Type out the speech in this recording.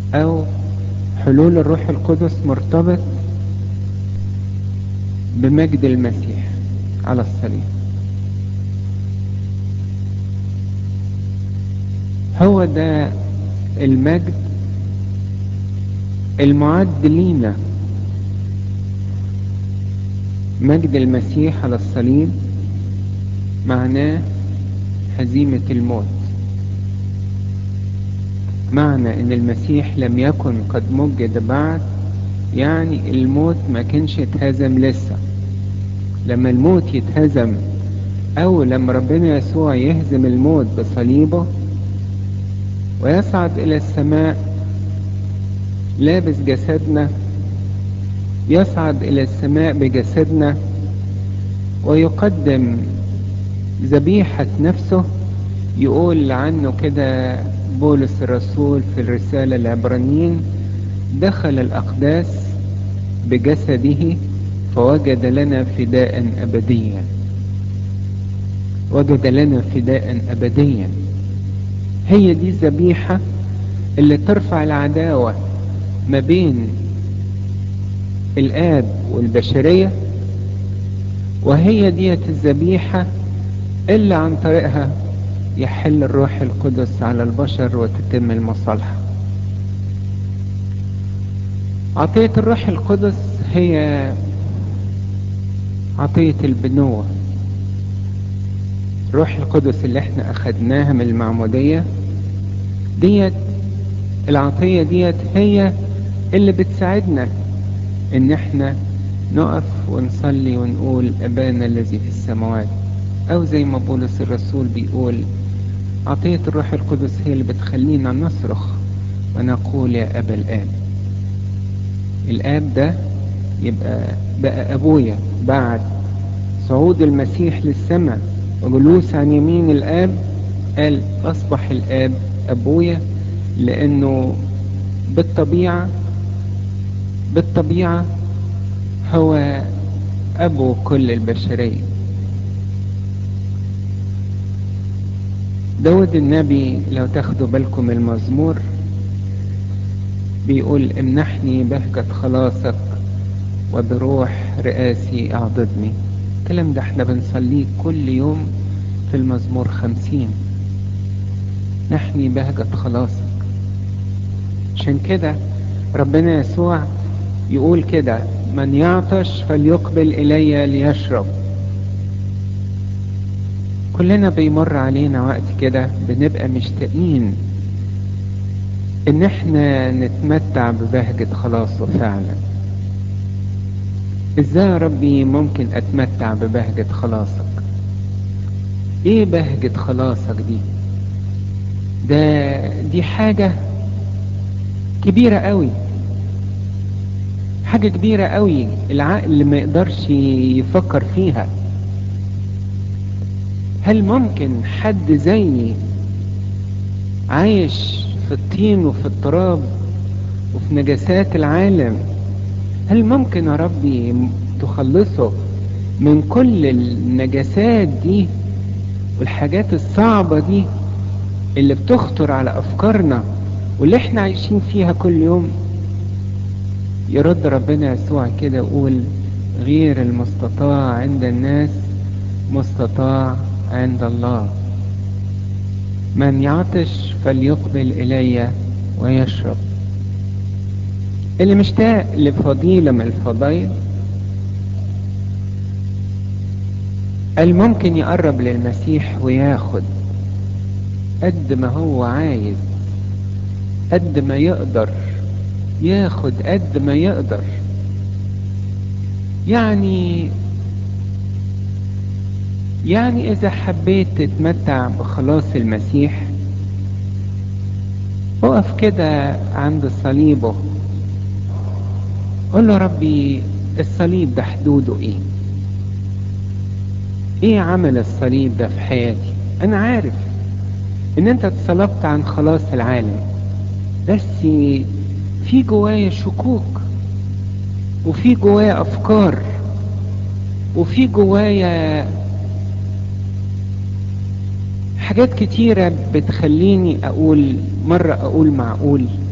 او حلول الروح القدس مرتبط بمجد المسيح على الصليب هو ده المجد المعد لينا مجد المسيح على الصليب معناه هزيمة الموت معنى ان المسيح لم يكن قد مجد بعد يعني الموت ما كانش اتهزم لسه لما الموت يتهزم او لما ربنا يسوع يهزم الموت بصليبه ويصعد الى السماء لابس جسدنا يصعد الى السماء بجسدنا ويقدم ذبيحة نفسه يقول عنه كده بولس الرسول في الرسالة العبرانيين دخل الأقداس بجسده فوجد لنا فداء أبديا وجد لنا فداء أبديا هي دي الذبيحة اللي ترفع العداوة ما بين الآب والبشرية وهي ديت الذبيحة اللي عن طريقها يحل الروح القدس على البشر وتتم المصالحة عطية الروح القدس هي عطية البنوة الروح القدس اللي احنا اخدناها من المعمودية ديت العطية ديت هي اللي بتساعدنا ان احنا نقف ونصلي ونقول ابانا الذي في السماوات او زي ما بولس الرسول بيقول عطية الروح القدس هي اللي بتخلينا نصرخ ونقول يا ابا الاب الاب ده يبقى بقى ابويا بعد صعود المسيح للسماء وجلوس عن يمين الاب قال اصبح الاب ابويا لانه بالطبيعة بالطبيعة هو ابو كل البشرية داود النبي لو تاخدوا بالكم المزمور بيقول امنحني بهجة خلاصك وبروح رئاسي اعضدني الكلام ده احنا بنصليه كل يوم في المزمور خمسين نحني بهجة خلاصك عشان كده ربنا يسوع يقول كده من يعطش فليقبل الي ليشرب كلنا بيمر علينا وقت كده بنبقى مشتاقين ان احنا نتمتع ببهجة خلاصه فعلا ازاي يا ربي ممكن اتمتع ببهجة خلاصك ايه بهجة خلاصك دي ده دي حاجة كبيرة قوي حاجة كبيرة قوي العقل ما يقدرش يفكر فيها هل ممكن حد زيي عايش في الطين وفي التراب وفي نجاسات العالم هل ممكن يا ربي تخلصه من كل النجاسات دي والحاجات الصعبة دي اللي بتخطر على أفكارنا واللي احنا عايشين فيها كل يوم يرد ربنا يسوع كده يقول غير المستطاع عند الناس مستطاع عند الله من يعطش فليقبل إلي ويشرب اللي مشتاق لفضيلة من الفضائل الممكن يقرب للمسيح وياخد قد ما هو عايز قد ما يقدر ياخد قد ما يقدر يعني يعني اذا حبيت تتمتع بخلاص المسيح اقف كده عند صليبه قول له ربي الصليب ده حدوده ايه ايه عمل الصليب ده في حياتي انا عارف ان انت اتصلبت عن خلاص العالم بس في جوايا شكوك وفي جوايا افكار وفي جوايا حاجات كتيرة بتخليني اقول مرة اقول معقول